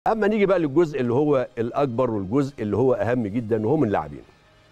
اما نيجي بقى للجزء اللي هو الاكبر والجزء اللي هو اهم جدا وهو من اللاعبين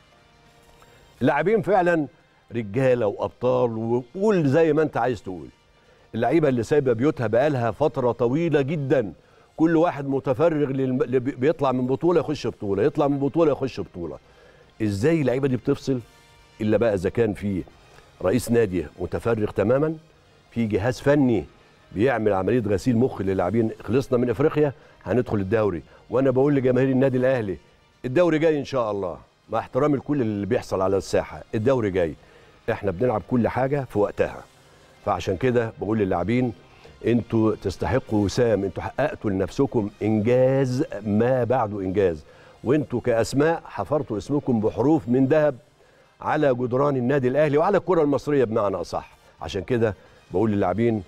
اللاعبين فعلا رجاله وابطال وقول زي ما انت عايز تقول اللعيبه اللي سايبه بيوتها بقالها فتره طويله جدا كل واحد متفرغ للم... اللي بي- بيطلع من بطوله يخش بطوله يطلع من بطوله يخش بطوله ازاي اللعيبه دي بتفصل الا بقى اذا كان في رئيس نادي متفرغ تماما في جهاز فني بيعمل عمليه غسيل مخ للاعبين خلصنا من افريقيا هندخل الدوري وانا بقول لجماهير النادي الاهلي الدوري جاي ان شاء الله مع احترامي لكل اللي بيحصل على الساحه الدوري جاي احنا بنلعب كل حاجه في وقتها فعشان كده بقول للاعبين انتوا تستحقوا وسام انتوا حققتوا لنفسكم انجاز ما بعده انجاز وانتوا كاسماء حفرتوا اسمكم بحروف من ذهب على جدران النادي الاهلي وعلى الكره المصريه بمعنى اصح عشان كده بقول للاعبين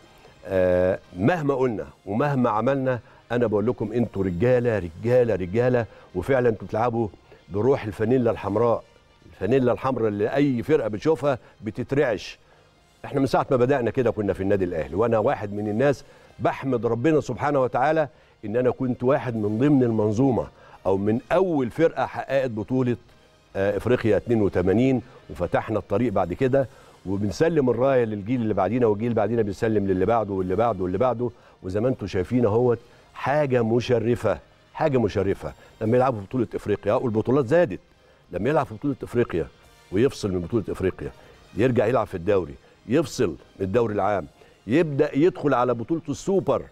آه مهما قلنا ومهما عملنا انا بقول لكم انتوا رجاله رجاله رجاله وفعلا انتوا بتلعبوا بروح الفانيلا الحمراء الفانيلا الحمراء اللي اي فرقه بتشوفها بتترعش احنا من ساعه ما بدانا كده كنا في النادي الاهلي وانا واحد من الناس بحمد ربنا سبحانه وتعالى ان انا كنت واحد من ضمن المنظومه او من اول فرقه حققت بطوله آه، افريقيا 82 وفتحنا الطريق بعد كده وبنسلم الرايه للجيل اللي بعدينا والجيل اللي بعدينا بيسلم للي بعده واللي بعده واللي بعده وزي ما انتم شايفين اهوت حاجه مشرفه حاجه مشرفه لما يلعبوا في بطوله افريقيا والبطولات زادت لما يلعب في بطوله افريقيا ويفصل من بطوله افريقيا يرجع يلعب في الدوري يفصل من الدوري العام يبدا يدخل على بطوله السوبر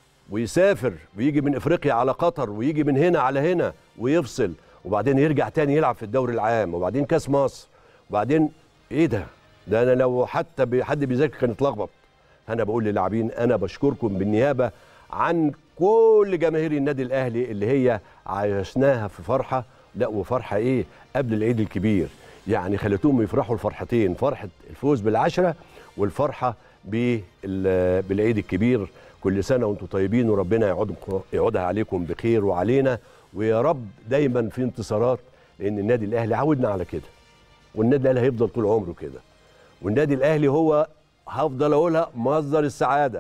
ويسافر ويجي من افريقيا على قطر ويجي من هنا على هنا ويفصل وبعدين يرجع تاني يلعب في الدوري العام وبعدين كاس مصر وبعدين ايه ده ده انا لو حتى بي- حد بيذاكر كان اتلخبط انا بقول للاعبين انا بشكركم بالنيابه عن كل جماهير النادي الاهلي اللي هي عايشناها في فرحه لا وفرحه ايه قبل العيد الكبير يعني خليتهم يفرحوا الفرحتين فرحه الفوز بالعشره والفرحه بال- بالعيد الكبير كل سنه وانتم طيبين وربنا يعودكم يعودها عليكم بخير وعلينا ويا رب دايما في انتصارات لان النادي الاهلي عودنا على كده والنادي الاهلي هيفضل طول عمره كده والنادي الاهلي هو هفضل اقولها مصدر السعاده